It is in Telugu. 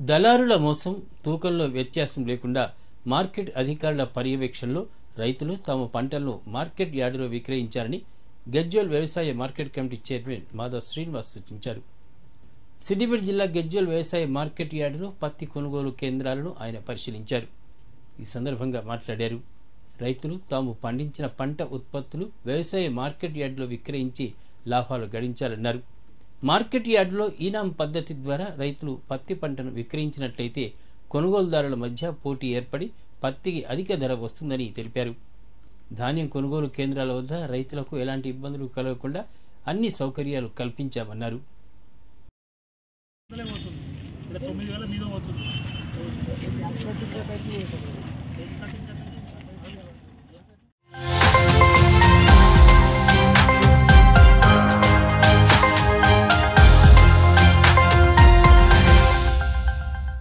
దళారుల మోసం తూకంలో వ్యత్యాసం లేకుండా మార్కెట్ అధికారుల పర్యవేక్షణలో రైతులు తమ పంటలను మార్కెట్ యార్డులో విక్రయించాలని గజ్వేల్ వ్యవసాయ market committee chairman Madhav Srinivas సూచించారు సిద్దిపేట జిల్లా గజ్వేల్ వ్యవసాయ మార్కెట్ యార్డులో పత్తి కొనుగోలు కేంద్రాలను ఆయన పరిశీలించారు ఈ సందర్భంగా మాట్లాడారు రైతులు తాము పండించిన పంట ఉత్పత్తులు వ్యవసాయ మార్కెట్ యార్డులో విక్రయించి లాభాలు గడించాలన్నారు మార్కెట్ యార్డులో ఈనాం పద్ధతి ద్వారా రైతులు పత్తి పంటను విక్రయించినట్లయితే కొనుగోలుదారుల మధ్య పోటీ ఏర్పడి పత్తికి అధిక ధర వస్తుందని తెలిపారు ధాన్యం కొనుగోలు కేంద్రాల వద్ద రైతులకు ఎలాంటి ఇబ్బందులు కలగకుండా అన్ని సౌకర్యాలు కల్పించామన్నారు వందలే పోతుంది ఇక్కడ తొమ్మిది వేల మీద పోతుంది